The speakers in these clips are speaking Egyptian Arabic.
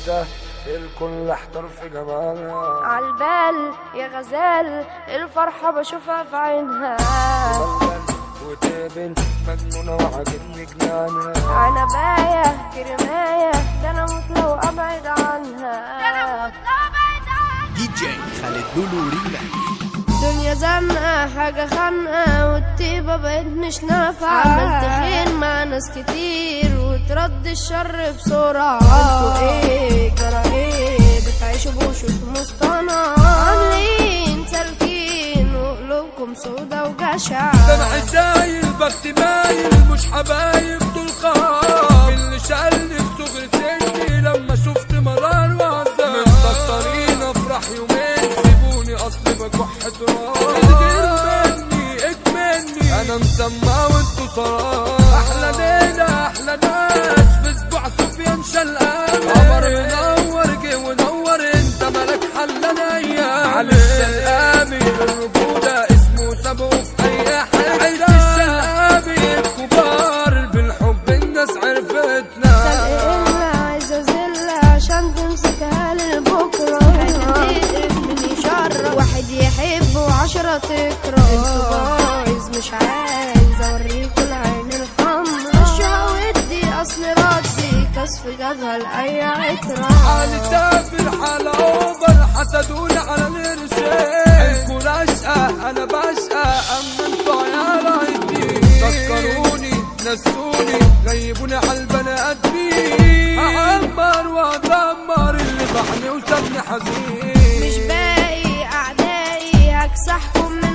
موناليزا الكل احتر في جمالها عالبال يا غزال الفرحة بشوفها في عينها بلبل وتابن مجنونة وعاجبني جنانها عنباية كرماية ده انا موت لو ابعد عنها دي جي خالد لولو ريماكس دنيا زنقة حاجة خانقة والطيبة بقت مش نافعة عملت خير مع ناس كتير وترد الشر بسرعة انتوا ايه جرى ايه بتعيشوا بوشوش مصطنعة عاملين سالكين وقلوبكم سودا وجشع دمعي سايل بخت مايل مش حبايب دول خام اللي شالني في صغر سني لما شفت مرار وعذاب مستكترين افرح يومين سيبوني اصلي بكح تراب اجمل مني اجملني انا مسمى وانتوا صراحة احلى ليلة احلى ناس في اسبوع سفيان شلقان قمر منور جه ونور انت مالك حل ايام علي الشلقامي الرجولة اسمه سابه في اي حاجة عيد الشلقامي الكبار بالحب الناس عرفتنا إلا عايزة زلة عشان تمسكها لبكرة حاجة من شر واحد يحب وعشرة تكره انتوا بايظ مش عايز اوريكوا العين الحمرا اشياء ودي اصل ردي كسف جابها لأي عترة حالي سافر حالة اوفر حسدوني على الارسال انتوا راشقة انا بشقى اما انتوا عيال عيدين سكروني نسوني غيبوني على البني ادمين اعمر وادمر اللي بعني وسابني حزين مش باقي اعدائي هكسحكم من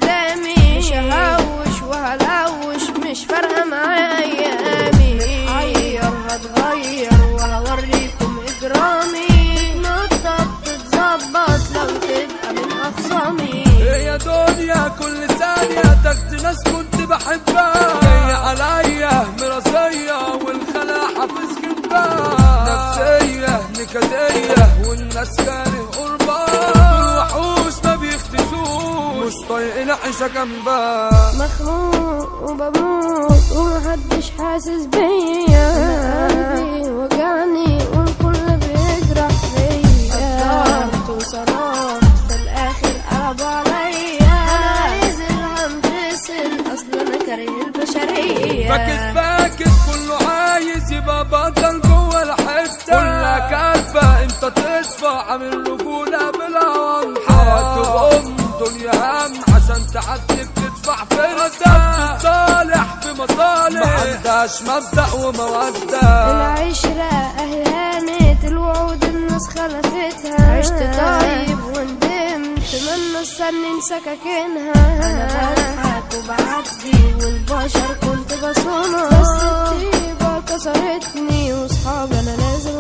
قدامي مش ههوش وهلوش مش فارقه معايا ايامي متحير هتغير وهوريكم اجرامي تتنطط تتظبط لو تبقى من اخصامي يا دنيا كل ثانية تاخدي ناس كنت بحبها جاية عليا مراسية والخلا حافظ جنبها نفسية نكدية والناس كاره قربان دول وحوش ما بيختشوش مش طايقين عيشة جنبها مخنوق وبموت ومحدش حاسس بيا قلبي وجعني والكل بيجرح فيا قدرت وصرفت في الاخر قلب عليا انا عايز الهنفصل اصل انا كاره البشريه فاكس فاكس كله عايز يبقى بطل جوه الحتة كلها كافة انت تصفى عامل رجولة بالهوان حياة ام دنيا هم عشان تعدي بتدفع فرصة صالح في مصالح ما عندهاش مبدأ ومودة العشرة اهي هانت الوعود الناس خلفتها عشت طيب وندمت من السن سكاكينها انا بضحك وبعدي والبشر كنت بصونها بس الطيبة كسرتني وصحابي انا لازم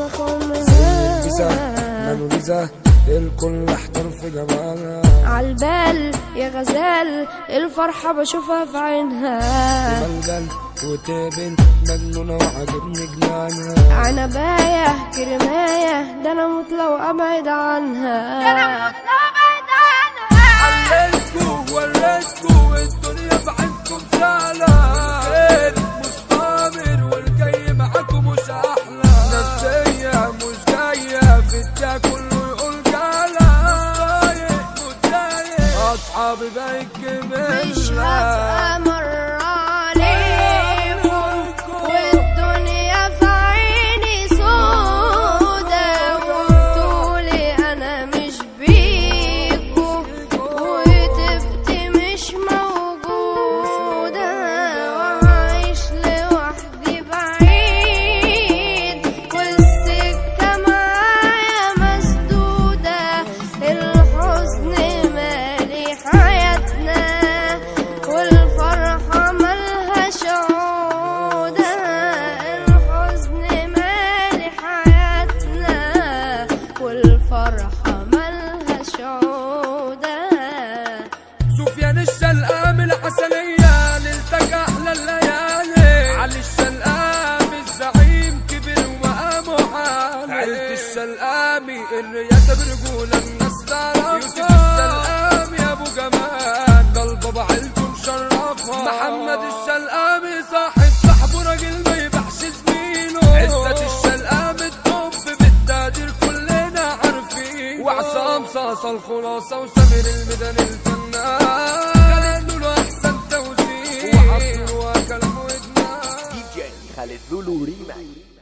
اخونها موناليزا الكل احتر في جمالها عالبال يا غزال الفرحة بشوفها في عينها بلبل وتابن مجنونة وعاجبني جنانها عنباية كرماية ده انا موت لو ابعد عنها ده انا موت لو ابعد عنها عليتكوا وريتكوا الدنيا بعدكم سهلة الخير مش ضامر والجاي معاكم مش أحلى نفسية مش جاية في الدنيا كله يقول جالة مش طايق متضايق أصحابي بقيت مش جميلة هبقى مرة عليكم والدنيا في عيني سودا وبتقولي انا مش بيكو وتبقي مش موجودة وعايش لوحدي بعيد والسكة معايا مسدودة الحزن مالي حياتنا والفرحة ملهاش عودة الحزن مالي حياتنا والفرحة ملهاش عودة سفيان الشلقام العسلية ليلتك أحلى الليالي علي الشلقام الزعيم كبر ومقامه عالي عيلة الشلقامي الرياسة برجولة الناس تعرفها يوسف الشلقام يا أبو جمال ده البابا عيلته مشرفها محمد الشلقامي صاحب صاحبه راجل ما يبيعش زميله عزة الشلقام الطب بالتاج وعصام صاصة الخلاصة وسمير الميدان الفنان قالوا له احسن توزيع وحطوا له كلام ودنا دي جي خالد لولو ريماكس